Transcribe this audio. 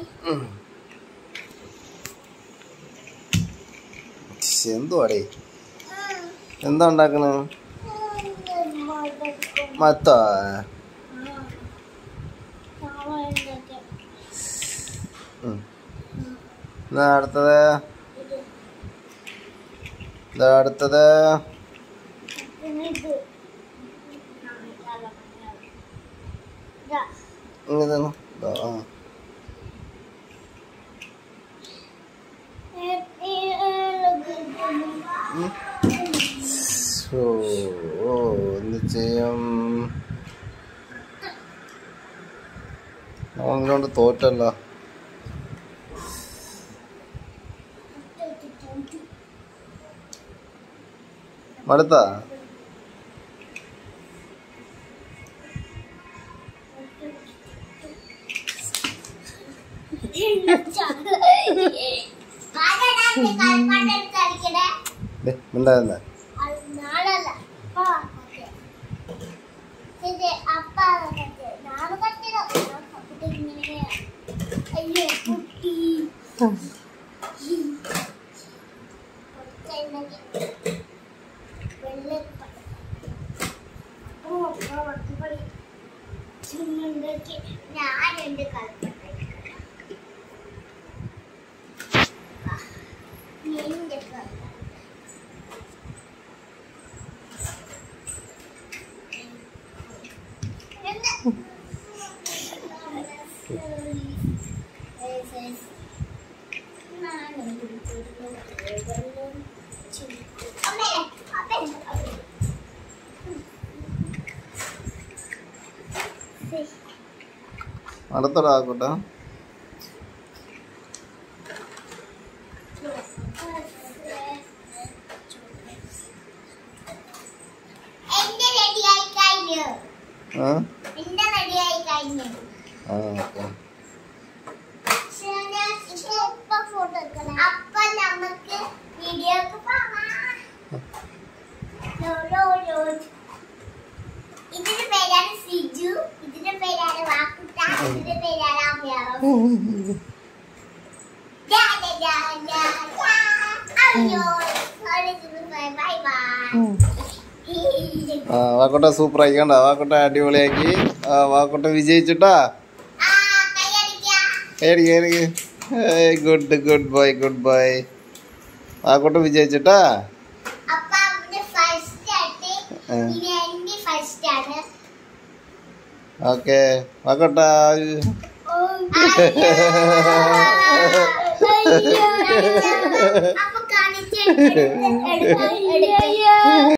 എന്തുവാടേ എന്താ ഉണ്ടാക്കണ മത്തോ ഉം. എന്നാ അടുത്തത് ഇതാ അടുത്തത് ഇങ്ങ് തന്നു. ഇതാ, ആ. ഉം. ഓ ഓ എന്ത് ചെയ്യും അവനോട് തോറ്റല്ലോ മടുത്താ ദേ, മിണ്ടാതിരുന്നെ. അയ്യോ കുട്ടി ഞാനുണ്ട് കളിപ്പുണ്ടാക്കി എന്റെ കളി അടുത്തടാ ആക്കോട്ടെ എന്റെ റെഡിയായി കഴിഞ്ഞു ആ എന്റെ റെഡിയായി കഴിഞ്ഞു ആ ഓക്കെ അപ്പൊ നമുക്ക് വീഡിയോക്ക് പോവാം ലോ, ലോ, ലോ. ഇതിന്റെ പേരാണ് സിജു ഇതിന്റെ പേരാണ് വാക്കുട്ട ഇതിന്റെ പേരാണ് അമ്മയാറോ അയ്യോ ബൈ ബൈ ആ വാക്കോട്ടെ സൂപ്പർ ആക്കി കണ്ട വാക്കോട്ടെ അടിപൊളിയാക്കി ആ വാക്കോട്ടെ വിജയിച്ചിട്ടാ ആ കൈയടിക്കാം കയറി കയറി good good boy good boy വാക്കോട്ടെ വിജയിച്ചിട്ടാ അപ്പൊ അവന്റെ ഫസ്റ്റ് ആയിട്ട് ആ. ഇനി എന്റെ ഫസ്റ്റ് ആണ് ഓക്കെ വാക്കോട്ടെ അപ്പൊ കാണിച്ചു